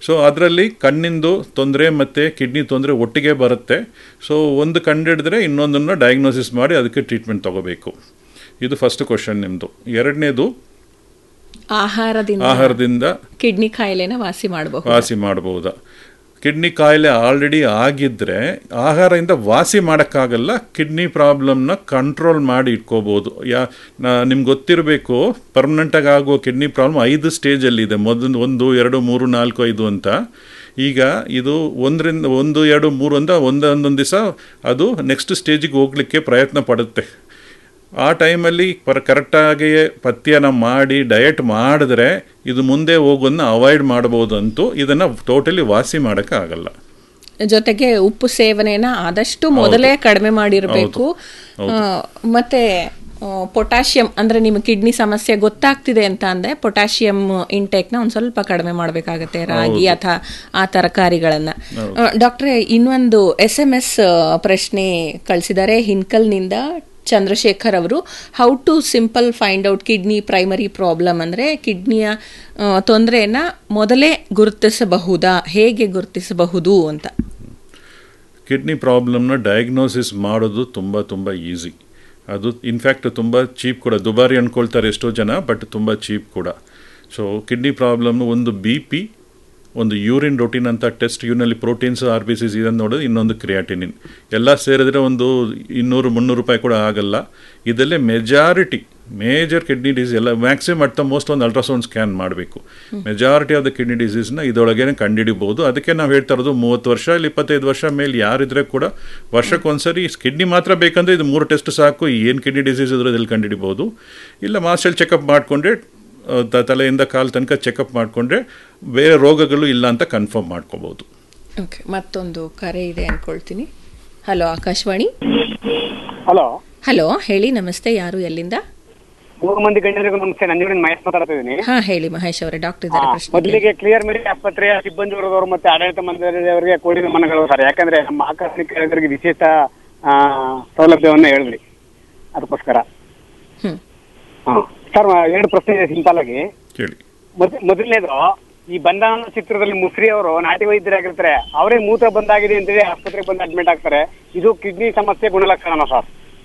so ಅದರಲ್ಲಿ ಕಣ್ಣಿಂದು ತೊಂದರೆ ಮತ್ತು ಕಿಡ್ನಿ ತೊಂದರೆ ಒಟ್ಟಿಗೆ ಬರುತ್ತೆ ಸೊ ಒಂದು ಕಂಡಿಡಿದ್ರೆ ಇನ್ನೊಂದನ್ನು ಡಯಾಗ್ನೋಸಿಸ್ ಮಾಡಿ ಅದಕ್ಕೆ ಟ್ರೀಟ್ಮೆಂಟ್ ತಗೋಬೇಕು ಇದು ಫಸ್ಟ್ ಕ್ವಶನ್ ನಿಮ್ಮದು ಎರಡನೇದು ಆಹಾರದಿಂದ ಆಹಾರದಿಂದ ಕಿಡ್ನಿ ಕಾಯಿಲೆನ ವಾಸಿ ಮಾಡಬಹುದು ವಾಸಿ ಮಾಡಬಹುದಾ ಕಿಡ್ನಿ ಕಾಯಿಲೆ ಆಲ್ರೆಡಿ ಆಗಿದ್ದರೆ ಆಹಾರದಿಂದ ವಾಸಿ ಮಾಡೋಕ್ಕಾಗಲ್ಲ ಕಿಡ್ನಿ ಪ್ರಾಬ್ಲಮ್ನ ಕಂಟ್ರೋಲ್ ಮಾಡಿ ಇಟ್ಕೋಬೋದು ಯಾ ನಿಮ್ಗೆ ಗೊತ್ತಿರಬೇಕು ಪರ್ಮನೆಂಟಾಗಿ ಆಗೋ ಕಿಡ್ನಿ ಪ್ರಾಬ್ಲಮ್ ಐದು ಸ್ಟೇಜಲ್ಲಿದೆ ಮೊದಲು ಒಂದು ಎರಡು ಮೂರು ನಾಲ್ಕು ಐದು ಅಂತ ಈಗ ಇದು ಒಂದರಿಂದ ಒಂದು ಎರಡು ಮೂರು ಅಂತ ಒಂದೊಂದೊಂದು ದಿವಸ ಅದು ನೆಕ್ಸ್ಟ್ ಸ್ಟೇಜಿಗೆ ಹೋಗಲಿಕ್ಕೆ ಪ್ರಯತ್ನ ಪಡುತ್ತೆ ಆ ಟೈಮಲ್ಲಿ ಪರ್ ಕರೆಕ್ಟಾಗಿ ಪಥ್ಯನ ಮಾಡಿ ಡಯಟ್ ಮಾಡಿದ್ರೆ ಇದು ಮುಂದೆ ಹೋಗೋದನ್ನ ಅವಾಯ್ಡ್ ಮಾಡ್ಬೋದು ಅಂತೂ ಇದನ್ನು ಟೋಟಲಿ ವಾಸಿ ಮಾಡೋಕ್ಕಾಗಲ್ಲ ಜೊತೆಗೆ ಉಪ್ಪು ಸೇವನೆನ ಆದಷ್ಟು ಮೊದಲೇ ಕಡಿಮೆ ಮಾಡಿರಬೇಕು ಮತ್ತೆ ಪೊಟ್ಯಾಷಿಯಂ ಅಂದ್ರೆ ನಿಮ್ಮ ಕಿಡ್ನಿ ಸಮಸ್ಯೆ ಗೊತ್ತಾಗ್ತಿದೆ ಅಂತ ಅಂದ್ರೆ ಪೊಟ್ಯಾಷಿಯಂ ಇಂಟೇಕ್ನ ಒಂದು ಸ್ವಲ್ಪ ಕಡಿಮೆ ಮಾಡಬೇಕಾಗತ್ತೆ ರಾಗಿ ಅಥವಾ ಆ ತರಕಾರಿಗಳನ್ನ ಡಾಕ್ಟ್ರೆ ಇನ್ನೊಂದು ಎಸ್ ಎಂ ಎಸ್ ಪ್ರಶ್ನೆ ಕಳಿಸಿದ್ದಾರೆ ಹಿನ್ಕಲ್ನಿಂದ ಚಂದ್ರಶೇಖರ್ ಅವರು how to simple find out kidney primary problem ಅಂದರೆ ಕಿಡ್ನಿಯ ತೊಂದರೆಯನ್ನ ಮೊದಲೇ ಗುರುತಿಸಬಹುದಾ ಹೇಗೆ ಗುರುತಿಸಬಹುದು ಅಂತ ಕಿಡ್ನಿ ಪ್ರಾಬ್ಲಮ್ನ ಡಯಾಗ್ನೋಸಿಸ್ ಮಾಡೋದು ತುಂಬ ತುಂಬ ಈಸಿ ಅದು ಇನ್ಫ್ಯಾಕ್ಟ್ ತುಂಬ ಚೀಪ್ ಕೂಡ ದುಬಾರಿ ಅಂದ್ಕೊಳ್ತಾರೆ ಎಷ್ಟೋ ಜನ ಬಟ್ ತುಂಬ ಚೀಪ್ ಕೂಡ ಸೊ ಕಿಡ್ನಿ ಪ್ರಾಬ್ಲಮ್ ಒಂದು ಬಿ ಪಿ ಒಂದು ಯೂರಿನ್ ರೊಟೀನ್ ಅಂತ ಟೆಸ್ಟ್ ಯೂನಲ್ಲಿ ಪ್ರೋಟೀನ್ಸ್ ಆರ್ ಬಿ ಸಿಸ್ ಇದನ್ನು ನೋಡೋದು ಇನ್ನೊಂದು ಕ್ರಿಯಾಟಿನಿನ್ ಎಲ್ಲ ಸೇರಿದ್ರೆ ಒಂದು ಇನ್ನೂರು ಮುನ್ನೂರು ರೂಪಾಯಿ ಕೂಡ ಆಗಲ್ಲ ಇದಲ್ಲೇ ಮೆಜಾರಿಟಿ ಮೇಜರ್ ಕಿಡ್ನಿ ಡಿಸೀಸ್ ಎಲ್ಲ ಮ್ಯಾಕ್ಸಿಮಮ್ ಅಟ್ ದ ಮೋಸ್ಟ್ ಒಂದು ಅಲ್ಟ್ರಾಸೌಂಡ್ ಸ್ಕ್ಯಾನ್ ಮಾಡಬೇಕು ಮೆಜಾರಿಟಿ ಆಫ್ ದ ಕಿಡ್ನಿ ಡಿಸೀಸ್ನ ಇದರೊಳಗೇನೆ ಕಂಡುಹಿಡಿಬೋದು ಅದಕ್ಕೆ ನಾವು ಹೇಳ್ತಾ ಇರೋದು ಮೂವತ್ತು ವರ್ಷ ಇಲ್ಲಿ ಇಪ್ಪತ್ತೈದು ವರ್ಷ ಮೇಲೆ ಯಾರಿದ್ರೆ ಕೂಡ ವರ್ಷಕ್ಕೊಂದ್ಸರಿ ಕಿಡ್ನಿ ಮಾತ್ರ ಬೇಕಂದ್ರೆ ಇದು ಮೂರು ಟೆಸ್ಟ್ ಸಾಕು ಏನು ಕಿಡ್ನಿ ಡಿಸೀಸ್ ಇದ್ರಲ್ಲಿ ಕಂಡುಹಿಡಿಬೋದು ಇಲ್ಲ ಮಾಸ್ಟಲ್ ಚೆಕಪ್ ಮಾಡಿಕೊಂಡ್ರೆ ತಲೆಯಿಂದ ಕಾಲು ತನಕ ಚೆಕಪ್ ಮಾಡಿಕೊಂಡ್ರೆ ಬೇರೆ ರೋಗಗಳು ಇಲ್ಲ ಅಂತ ಕನ್ಫರ್ಮ್ ಮಾಡ್ಕೋಬಹುದು ಓಕೆ ಮತ್ತೊಂದು ಕರೆ ಇದೆ ಅನ್ಕೊಳ್ತೀನಿ ಹಲೋ ಆಕಾಶವಾಣಿ ಹಲೋ ಹಲೋ ಹೇಳಿ ನಮಸ್ತೆ ಯಾರು ಎಲ್ಲಿಂದ ಮೂರು ಮಂದಿ ಗಣ್ಯರಿಗೂ ನಮಸ್ತೆ ನಂಜುಡಿನ ಮಹೇಶ್ ಮಾತಾಡ್ತಾ ಇದ್ದೀನಿ ಹಾ ಹೇಳಿ ಮಹೇಶ್ ಅವರೇ ಡಾಕ್ಟರ್ ಇದ್ದಾರೆ ಪ್ರಶ್ನೆ ಮೊದಲಿಗೆ ಕ್ಲಿಯರ್ ಮೆಡಿ ಆಸ್ಪತ್ರೆಯ ಸಿಬ್ಬಂದಿ ವರ್ಗದವರು ಮತ್ತೆ ಆಡಳಿತ ಮಂಡಳಿಯವರಿಗೆ ಕೋಡಿ ನಮನಗಳು ಸರ್ ಯಾಕಂದ್ರೆ ನಮ್ಮ ಆಕಸ್ಮಿಕರಿಗೆ ವಿಶೇಷ ಆ, ಸೌಲಭ್ಯವನ್ನ ಹೇಳಿದ್ರಿ ಅದಕ್ಕೋಸ್ಕರ ಹ್ಮ್ ಹಾ ಸರ್ ಎರಡು ಪ್ರಶ್ನೆ ಇದೆ ಸಿಂಪಲ್ ಆಗಿ ಕೇಳಿ ಮೊದ್- ಮೊದಲನೇದು ಈ ಬಂಧನ ಚಿತ್ರದಲ್ಲಿ ಮುಸ್ರಿ ಅವರು ನಾಟಿ ವೈದ್ಯರಾಗಿರ್ತಾರೆ ಅವರೇ ಮೂತ್ರ ಬಂದಾಗಿದೆ ಅಂತೇಳಿ ಆಸ್ಪತ್ರೆಗೆ ಬಂದು ಅಡ್ಮಿಟ್ ಆಗ್ತಾರೆ ಇದು ಕಿಡ್ನಿ ಸಮಸ್ಯೆ ಗುಣಲಕ್ಷಣ ಸರ್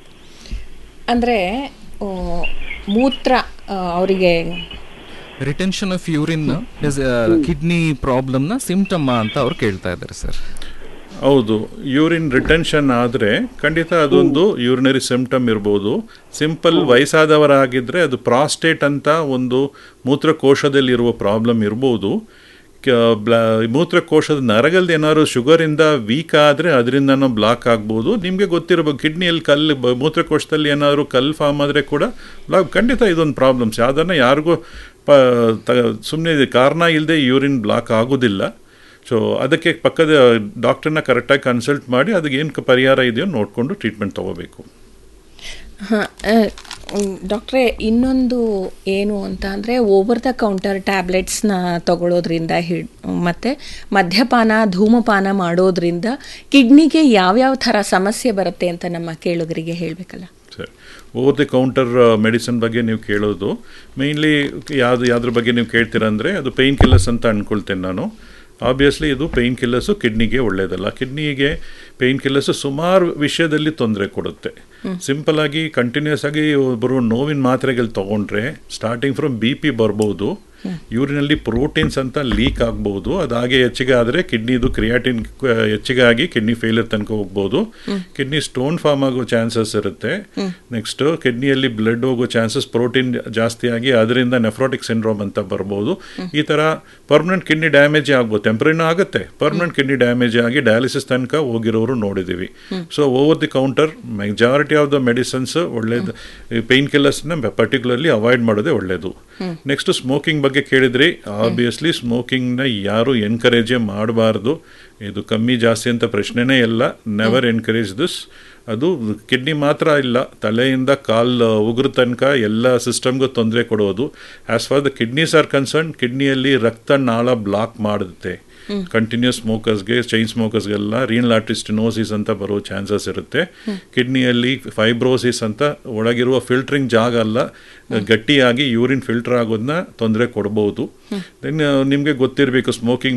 ಅಂದ್ರೆ ಆ, ಮೂತ್ರ ಅವರಿಗೆ retention of urine is kidney ಪ್ರಾಬ್ಲಮ್ನ ಸಿಂಪ್ಟಮ್ ಅಂತ ಅವ್ರು ಕೇಳ್ತಾ ಇದ್ದಾರೆ ಸರ್ ಹೌದು ಯೂರಿನ್ ರಿಟೆನ್ಷನ್ ಆದರೆ ಖಂಡಿತ ಅದೊಂದು ಯೂರಿನರಿ ಸಿಂಪ್ಟಮ್ ಇರ್ಬೋದು ಸಿಂಪಲ್ ವಯಸ್ಸಾದವರಾಗಿದ್ದರೆ ಅದು ಪ್ರಾಸ್ಟೇಟ್ ಅಂತ ಒಂದು ಮೂತ್ರಕೋಶದಲ್ಲಿರುವ ಪ್ರಾಬ್ಲಮ್ ಇರ್ಬೋದು ಕ- ಬ್ಲ ಮೂತ್ರಕೋಶದ ನರಗಲ್ದು ಏನಾದ್ರು ಶುಗರಿಂದ ವೀಕ್ ಆದರೆ ಅದರಿಂದನೂ ಬ್ಲಾಕ್ ಆಗ್ಬೋದು ನಿಮಗೆ ಗೊತ್ತಿರಬೇಕು ಕಿಡ್ನಿಯಲ್ಲಿ ಕಲ್ಲು ಬ- ಮೂತ್ರಕೋಶದಲ್ಲಿ ಏನಾದರೂ ಕಲ್ಲು ಫಾರ್ಮ್ ಆದರೆ ಕೂಡ ಬ್ಲಾಕ್ ಖಂಡಿತ ಇದೊಂದು ಪ್ರಾಬ್ಲಮ್ಸ್ ಯಾವುದನ್ನು ಯಾರಿಗೂ ಪ ತ ಸುಮ್ಮನೆ ಕಾರಣ ಇಲ್ಲದೆ ಯೂರಿನ್ ಬ್ಲಾಕ್ ಆಗೋದಿಲ್ಲ ಸೊ ಅದಕ್ಕೆ ಪಕ್ಕದ ಡಾಕ್ಟರ್ನ ಕರೆಕ್ಟಾಗಿ ಕನ್ಸಲ್ಟ್ ಮಾಡಿ ಅದಕ್ಕೆ ಏನು ಪರಿಹಾರ ಇದೆಯೋ ನೋಡಿಕೊಂಡು ಟ್ರೀಟ್ಮೆಂಟ್ ತೊಗೋಬೇಕು ಡಾಕ್ಟ್ರೆ ಇನ್ನೊಂದು ಏನು ಅಂತ ಅಂದರೆ ಓವರ್ ದ ಕೌಂಟರ್ ಟ್ಯಾಬ್ಲೆಟ್ಸ್ನ ತಗೊಳ್ಳೋದ್ರಿಂದ ಹಿಡ್ ಮತ್ತು ಮದ್ಯಪಾನ ಧೂಮಪಾನ ಮಾಡೋದ್ರಿಂದ ಕಿಡ್ನಿಗೆ ಯಾವ್ಯಾವ ಥರ ಸಮಸ್ಯೆ ಬರುತ್ತೆ ಅಂತ ನಮ್ಮ ಕೇಳುಗರಿಗೆ ಹೇಳಬೇಕಲ್ಲ ಸರಿ ಓವರ್ ದಿ ಕೌಂಟರ್ ಮೆಡಿಸಿನ್ ಬಗ್ಗೆ ನೀವು ಕೇಳೋದು ಮೇಯ್ನ್ಲಿ ಯಾವುದು ಯಾವ್ದ್ರ ಬಗ್ಗೆ ನೀವು ಕೇಳ್ತೀರಾ ಅಂದರೆ ಅದು ಪೇಯ್ನ್ ಕಿಲ್ಲರ್ಸ್ ಅಂತ ಅಂದ್ಕೊಳ್ತೇನೆ ನಾನು ಆಬ್ವಿಯಸ್ಲಿ ಇದು ಪೇಯ್ನ್ ಕಿಲ್ಲರ್ಸು ಕಿಡ್ನಿಗೆ ಒಳ್ಳೆಯದಲ್ಲ ಕಿಡ್ನಿಗೆ ಪೇಯ್ನ್ ಕಿಲ್ಲರ್ಸು ಸುಮಾರು ವಿಷಯದಲ್ಲಿ ತೊಂದರೆ ಕೊಡುತ್ತೆ ಸಿಂಪಲ್ ಆಗಿ ಕಂಟಿನ್ಯೂಸ್ ಆಗಿ ಬರೋ ನೋವಿನ ಮಾತ್ರೆಗಳು ತೊಗೊಂಡ್ರೆ ಸ್ಟಾರ್ಟಿಂಗ್ ಫ್ರಮ್ ಬಿ ಪಿ ಬರ್ಬೋದು ಯೂರಿನಲ್ಲಿ ಪ್ರೋಟೀನ್ಸ್ ಅಂತ ಲೀಕ್ ಆಗ್ಬೋದು ಅದಾಗೆ ಹೆಚ್ಚಿಗೆ ಆದರೆ ಕಿಡ್ನಿದು ಕ್ರಿಯಾಟಿನ್ ಹೆಚ್ಚಿಗೆ ಆಗಿ ಕಿಡ್ನಿ ಫೇಲಿಯರ್ ತನಕ ಹೋಗ್ಬೋದು ಕಿಡ್ನಿ ಸ್ಟೋನ್ ಫಾರ್ಮ್ ಆಗೋ ಚಾನ್ಸಸ್ ಇರುತ್ತೆ ನೆಕ್ಸ್ಟ್ ಕಿಡ್ನಿಯಲ್ಲಿ ಬ್ಲಡ್ ಹೋಗೋ ಚಾನ್ಸಸ್ ಪ್ರೋಟೀನ್ ಜಾಸ್ತಿ ಆಗಿ ಅದರಿಂದ ನೆಫ್ರೋಟಿಕ್ ಸಿಂಡ್ರೋಮ್ ಅಂತ ಬರ್ಬೋದು ಈ ಥರ ಪರ್ಮನೆಂಟ್ ಕಿಡ್ನಿ ಡ್ಯಾಮೇಜ್ ಆಗ್ಬೋದು ಟೆಂಪ್ರರಿನೂ ಆಗುತ್ತೆ ಪರ್ಮನೆಂಟ್ ಕಿಡ್ನಿ ಡ್ಯಾಮೇಜ್ ಆಗಿ ಡಯಾಲಿಸಿಸ್ ತನಕ ಹೋಗಿರೋರು ನೋಡಿದ್ದೀವಿ so over the counter majority of the medicines ಒಳ್ಳೇದು ಪೇಯ್ನ್ ಕಿಲ್ಲರ್ಸ್ನ ಪರ್ಟಿಕ್ಯುಲರ್ಲಿ ಅವಾಯ್ಡ್ ಮಾಡೋದೇ ಒಳ್ಳೆಯದು ನೆಕ್ಸ್ಟ್ ಸ್ಮೋಕಿಂಗ್ ಬಗ್ಗೆ ಕೇಳಿದ್ರಿ ಆಬ್ವಿಯಸ್ಲಿ ಸ್ಮೋಕಿಂಗ್ನ ಯಾರು ಎನ್ಕರೇಜೇ ಮಾಡಬಾರ್ದು ಇದು ಕಮ್ಮಿ ಜಾಸ್ತಿ ಅಂತ ಪ್ರಶ್ನೆನೇ ಇಲ್ಲ ನೆವರ್ ಎನ್ಕರೇಜ್ ದಿಸ್ ಅದು ಕಿಡ್ನಿ ಮಾತ್ರ ಇಲ್ಲ ತಲೆಯಿಂದ ಕಾಲು ಉಗುರು ತನಕ ಎಲ್ಲ ಸಿಸ್ಟಮ್ಗೂ ತೊಂದರೆ ಕೊಡೋದು as for the kidneys are concern ಕಿಡ್ನಿಯಲ್ಲಿ ರಕ್ತ ನಾಳ ಬ್ಲಾಕ್ ಮಾಡುತ್ತೆ ಕಂಟಿನ್ಯೂಸ್ ಸ್ಮೋಕರ್ಸ್ಗೆ ಚೈನ್ ಸ್ಮೋಕರ್ಸ್ಗೆಲ್ಲ ರೀನಲ್ ಆರ್ಟಿಸ್ಟಿನೋಸಿಸ್ ಅಂತ ಬರೋ ಚಾನ್ಸಸ್ ಇರುತ್ತೆ ಕಿಡ್ನಿಯಲ್ಲಿ ಫೈಬ್ರೋಸಿಸ್ ಅಂತ ಒಳಗಿರುವ ಫಿಲ್ಟ್ರಿಂಗ್ ಜಾಗ ಅಲ್ಲ ಗಟ್ಟಿಯಾಗಿ ಯೂರಿನ್ ಫಿಲ್ಟರ್ ಆಗೋದನ್ನ ತೊಂದರೆ ಕೊಡ್ಬೋದು ದೆನ್ ನಿಮಗೆ ಗೊತ್ತಿರಬೇಕು ಸ್ಮೋಕಿಂಗ್